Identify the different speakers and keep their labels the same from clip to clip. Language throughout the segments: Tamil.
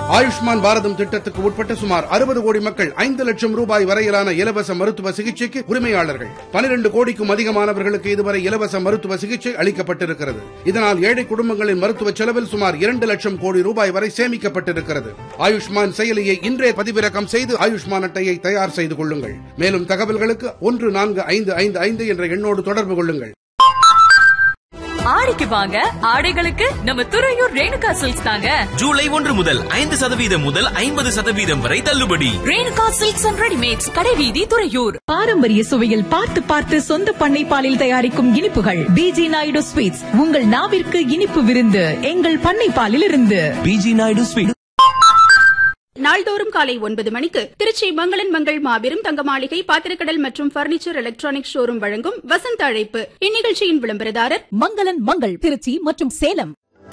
Speaker 1: ஆயுஷ்மான் பாரதம் திட்டத்துக்கு உட்பட்ட சுமார் அறுபது கோடி மக்கள் ஐந்து லட்சம் ரூபாய் வரையிலான இலவச மருத்துவ சிகிச்சைக்கு உரிமையாளர்கள் பனிரெண்டு கோடிக்கும் அதிகமானவர்களுக்கு இதுவரை இலவச மருத்துவ சிகிச்சை அளிக்கப்பட்டிருக்கிறது இதனால் ஏழை குடும்பங்களின் மருத்துவ செலவில் சுமார் இரண்டு லட்சம் கோடி ரூபாய் வரை சேமிக்கப்பட்டிருக்கிறது ஆயுஷ்மான் செயலியை இன்றே பதிவிறக்கம் செய்து ஆயுஷ்மான் அட்டையை தயார் செய்து கொள்ளுங்கள் மேலும் தகவல்களுக்கு ஒன்று நான்கு ஐந்து ஐந்து ஐந்து என்ற எண்ணோடு தொடர்பு கொள்ளுங்கள்
Speaker 2: ஆடிக்கு வாங்க ஆடைகளுக்கு நம்ம துறையூர் ரேணுகா சில்க்ஸ் தாங்க
Speaker 3: ஜூலை ஒன்று முதல் ஐந்து சதவீதம் முதல் ஐம்பது சதவீதம் வரை தள்ளுபடி
Speaker 2: ரேணுகா சில்க்ஸ் அண்ட் ரெடிமேட்ஸ் கடைவீதி துறையூர்
Speaker 4: பாரம்பரிய சுவையில் பார்த்து பார்த்து சொந்த பண்ணை பாலில் தயாரிக்கும் இனிப்புகள் பிஜி நாயுடு ஸ்வீட்ஸ் உங்கள் நாவிற்கு இனிப்பு விருந்து எங்கள் பண்ணை பாலில் இருந்து
Speaker 3: பிஜி நாயுடு ஸ்வீட்
Speaker 5: நாள்தோறும் காலை ஒன்பது மணிக்கு திருச்சி மங்களன் மங்கள் மாபெரும் தங்க மாளிகை பாத்திரக்கடல் மற்றும் பர்னிச்சர் எலக்ட்ரானிக் ஷோரூம் வழங்கும் வசந்த அழைப்பு இந்நிகழ்ச்சியின் விளம்பரதாரர்
Speaker 4: மங்களன் மங்கள் திருச்சி மற்றும் சேலம்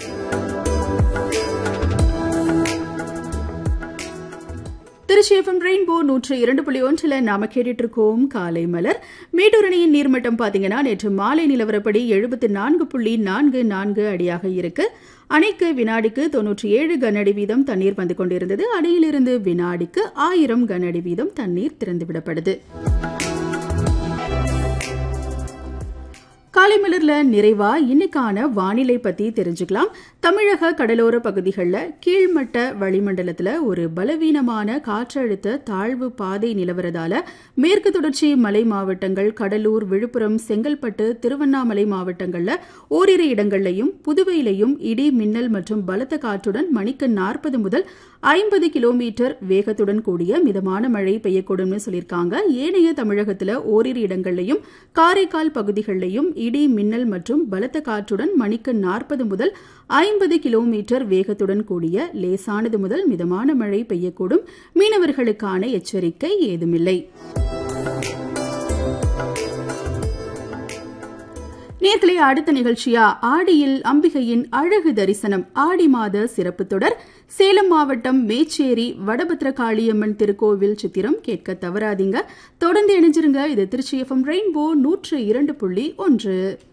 Speaker 5: திருச்சி எஃப்எம் ரெயின்போ நூற்று இரண்டு புள்ளி ஒன்றில் நாம கேட்டுட்டு இருக்கோம் காலை மலர் மேட்டூர் அணையின் நீர்மட்டம் பாத்தீங்கன்னா நேற்று மாலை நிலவரப்படி எழுபத்தி நான்கு புள்ளி நான்கு நான்கு அடியாக இருக்கு அணைக்கு வினாடிக்கு தொன்னூற்றி ஏழு கனஅடி வீதம் தண்ணீர் வந்து கொண்டிருந்தது அணையிலிருந்து வினாடிக்கு ஆயிரம் கனஅடி வீதம் தண்ணீர் திறந்துவிடப்படுது காலை மலர்ல நிறைவா இன்னைக்கான வானிலை பத்தி தெரிஞ்சுக்கலாம் தமிழக கடலோர பகுதிகளில் கீழ்மட்ட வளிமண்டலத்துல ஒரு பலவீனமான காற்றழுத்த தாழ்வு பாதை நிலவரதால மேற்கு தொடர்ச்சி மலை மாவட்டங்கள் கடலூர் விழுப்புரம் செங்கல்பட்டு திருவண்ணாமலை மாவட்டங்கள்ல ஓரிரு இடங்கள்லையும் புதுவையிலையும் இடி மின்னல் மற்றும் பலத்த காற்றுடன் மணிக்கு நாற்பது முதல் ஐம்பது கிலோமீட்டர் வேகத்துடன் கூடிய மிதமான மழை பெய்யக்கூடும்னு சொல்லியிருக்காங்க ஏனைய தமிழகத்துல ஓரிரு இடங்கள்லையும் காரைக்கால் பகுதிகளிலையும் இடி மின்னல் மற்றும் பலத்த காற்றுடன் மணிக்கு நாற்பது முதல் ஐம்பது கிலோமீட்டர் வேகத்துடன் கூடிய லேசானது முதல் மிதமான மழை பெய்யக்கூடும் மீனவர்களுக்கான எச்சரிக்கை ஏதுமில்லை நேர்களே அடுத்த நிகழ்ச்சியா ஆடியில் அம்பிகையின் அழகு தரிசனம் ஆடி மாத சிறப்பு தொடர் சேலம் மாவட்டம் மேச்சேரி வடபத்திர காளியம்மன் திருக்கோவில் சித்திரம் கேட்க தவறாதீங்க தொடர்ந்து இணைஞ்சிருங்க இது திருச்சி எஃப்எம் ரெயின்போ நூற்று இரண்டு புள்ளி ஒன்று